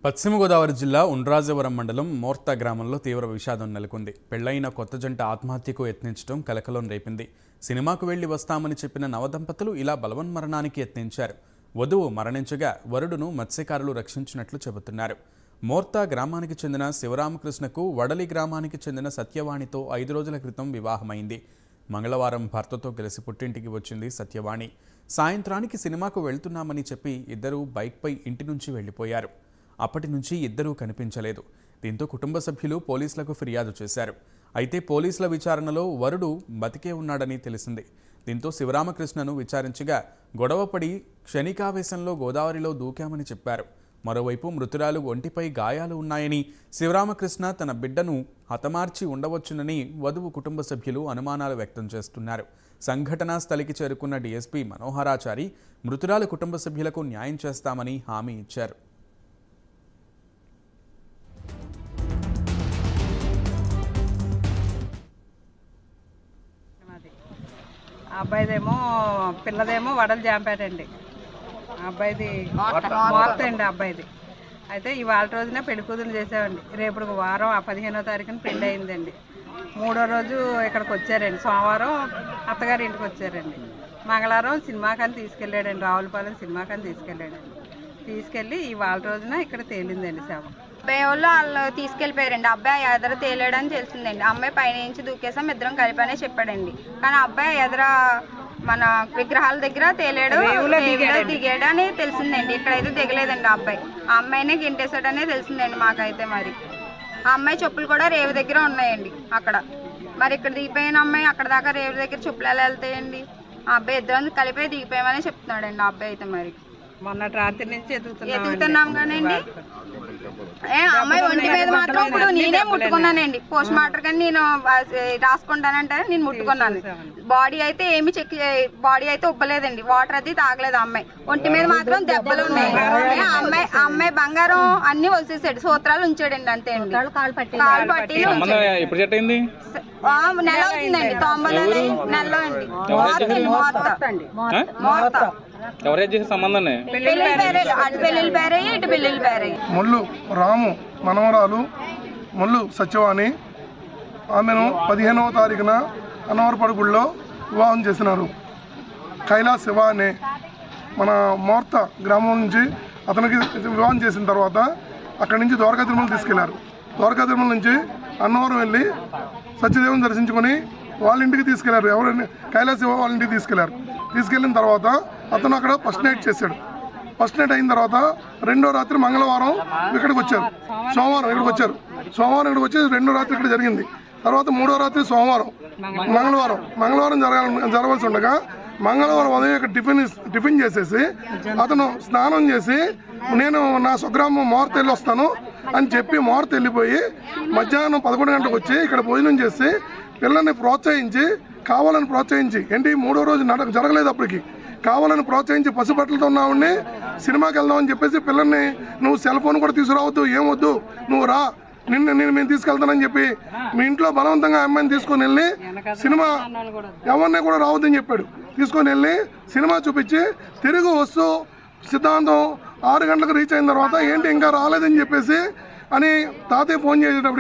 పశ్చిమ గోదావరి జిల్లా ఉండ్రాజవరం మండలం మోర్తా గ్రామంలో తీవ్ర విషాదం నెలకొంది పెళ్లైన కొత్త జంట ఆత్మహత్యకు యత్నించడం కలకలం రేపింది సినిమాకు వెళ్లి వస్తామని చెప్పిన నవదంపతులు ఇలా బలవన్మరణానికి యత్నించారు వధువు మరణించగా వరుడును మత్స్యకారులు రక్షించినట్లు చెబుతున్నారు మోర్తా గ్రామానికి చెందిన శివరామకృష్ణకు వడలి గ్రామానికి చెందిన సత్యవాణితో ఐదు రోజుల క్రితం వివాహమైంది మంగళవారం భర్తతో కలిసి పుట్టింటికి వచ్చింది సత్యవాణి సాయంత్రానికి సినిమాకు వెళ్తున్నామని చెప్పి ఇద్దరూ బైక్పై ఇంటి నుంచి వెళ్లిపోయారు అప్పటి నుంచి ఇద్దరూ కనిపించలేదు దీంతో కుటుంబ సభ్యులు పోలీసులకు ఫిర్యాదు చేశారు అయితే పోలీసుల విచారణలో వరుడు బతికే ఉన్నాడని తెలిసింది దీంతో శివరామకృష్ణను విచారించగా గొడవపడి క్షణికావేశంలో గోదావరిలో దూకామని చెప్పారు మరోవైపు మృతురాలు ఒంటిపై గాయాలు ఉన్నాయని శివరామకృష్ణ తన బిడ్డను హతమార్చి ఉండవచ్చునని వధువు కుటుంబ సభ్యులు అనుమానాలు వ్యక్తం చేస్తున్నారు సంఘటనా స్థలికి చేరుకున్న డీఎస్పీ మనోహరాచారి మృతురాలు కుటుంబ సభ్యులకు న్యాయం చేస్తామని హామీ ఇచ్చారు అది ఆ అబ్బాయిదేమో పిల్లదేమో వడలు జాంపేటండి ఆ అబ్బాయిది మోర్త అండి ఆ అబ్బాయిది అయితే ఇవాళ రోజున పెళ్లి కూతురు చేసామండి రేపు వారం ఆ పదిహేనో తారీఖున పెళ్లి అయిందండి మూడో రోజు ఇక్కడికి వచ్చారండి సోమవారం అత్తగారి ఇంటికి వచ్చారండి మంగళవారం సినిమాకని తీసుకెళ్ళాడండి రావులపాలెం సినిమాకని తీసుకెళ్ళాడండి తీసుకెళ్ళి ఇవాళ రోజున ఇక్కడ తేలిందండి శవం అబ్బాయి వాళ్ళు వాళ్ళు తీసుకెళ్ళిపోయారండి అబ్బాయి ఎదర తేలాడని తెలిసిందండి అమ్మాయి పైన నుంచి దూకేసాం ఇద్దరం కలిపనే చెప్పాడండి కానీ అబ్బాయి ఎదర మన విగ్రహాల దగ్గర తేలాడు రేవులో రేవులో దిగాడు అని తెలిసిందండి ఇక్కడైతే దిగలేదండి ఆ అబ్బాయి ఆ అమ్మాయినే గింటేశాడనే తెలిసిందండి మాకైతే మరి ఆ అమ్మాయి చెప్పులు కూడా రేవు దగ్గర ఉన్నాయండి అక్కడ మరి ఇక్కడ దిగిపోయిన అమ్మాయి అక్కడ దాకా రేవు దగ్గర చెప్పులు ఎలా వెళ్తాయండి ఆ అబ్బాయి ఇద్దరం కలిపి దిగిపోయామని చెప్తున్నాడండి ఆ అబ్బాయి అయితే మరి మొన్నటి రాత్రి నుంచి ఎదుగుతున్నాం ఎదుగుతున్నాం కానండి ఏ అమ్మాయి ఒంటి మీద మాత్రం ఇప్పుడు నేనే ముట్టుకున్నానండి పోస్ట్ మార్టం కానీ నేను ఆ, రాసుకుంటానంటే నేను ముట్టుకున్నాను బాడీ అయితే ఏమి చెక్ బాడీ అయితే ఉబ్బలేదండి వాటర్ అది తాగలేదు ఆ అమ్మాయి ఒంటి మీద మాత్రం దెబ్బలు ఉన్నాయి ఏ, ఆ అమ్మాయి ఆ అమ్మాయి బంగారం అన్ని వలిసేసాడు సూత్రాలు ఉంచాడండి అంతే అండి కాలు పట్టీలు సంబంధం ఎప్పుడు సెట్ అయింది ఆ, నెల అవుతుందండి తొంభై నెల నెలలో అండి మోత అండి మోత ఆ? మోత ఎవరైతే చేసే సంబంధాన్ని పెళ్ళిళ్ళు పేరే అటు పెళ్ళిళ్ళు పేరే ఇటు పెళ్ళిళ్ళు పేరే ముళ్ళు రాము మనవరాలు ముళ్ళు సత్యవాణి ఆమెను పదిహేనవ తారీఖున అన్నవరపడు గుడిలో వివాహం చేసినారు కైలాస్ శివ అనే మన మోర్త గ్రామం నుంచి అతనికి వివాహం చేసిన తర్వాత అక్కడి నుంచి ద్వారకా తిరుమల తీసుకెళ్లారు ద్వారకా తిరుమల నుంచి అన్నవరం వెళ్ళి సత్యదేవుని దర్శించుకొని వాళ్ళ ఇంటికి తీసుకెళ్లారు ఎవరైనా కైలాస్ శివ వాళ్ళ ఇంటికి తీసుకెళ్లారు తీసుకెళ్ళిన తర్వాత అతను అక్కడ ఫస్ట్ నైట్ చేశాడు ఫస్ట్ నైట్ అయిన తర్వాత రెండో రాత్రి మంగళవారం ఇక్కడికి వచ్చారు సోమవారం ఇక్కడికి వచ్చారు సోమవారం ఇక్కడికి వచ్చి రెండో రాత్రి ఇక్కడ జరిగింది తర్వాత మూడో రాత్రి సోమవారం మంగళవారం మంగళవారం జరగాల జరగాల్సి ఉండగా మంగళవారం ఉదయం ఇక్కడ టిఫిన్ ఇస్- టిఫిన్ చేసేసి అతను స్నానం చేసి నేను నా స్వగ్రామం మోర్త వెళ్ళి వస్తాను అని చెప్పి మోర్త వెళ్ళిపోయి మధ్యాహ్నం పదకొండు గంటలకు వచ్చి ఇక్కడ భోజనం చేసి పిల్లల్ని ప్రోత్సహించి కావాలని ప్రోత్సహించి ఏంటి మూడో రోజు నడక జరగలేదు అప్పటికి కావాలని ప్రోత్సహించి పసిబట్టలతో ఉన్నావుని సినిమాకి వెళ్దామని చెప్పేసి పిల్లల్ని నువ్వు సెల్ ఫోన్ కూడా తీసుకురావద్దు ఏమొద్దు నువ్వు రా నిన్ను నేను మేము తీసుకెళ్తానని చెప్పి మీ ఇంట్లో బలవంతంగా ఆ అమ్మాయిని తీసుకొని వెళ్ళి సినిమా ఎవరిని కూడా రావద్దని చెప్పాడు తీసుకొని వెళ్ళి సినిమా చూపించి తిరిగి వస్తూ సిద్ధాంతం ఆరు గంటలకు రీచ్ అయిన తర్వాత ఏంటి ఇంకా రాలేదని చెప్పేసి అని తాతయ్య ఫోన్ చేసేటప్పుడు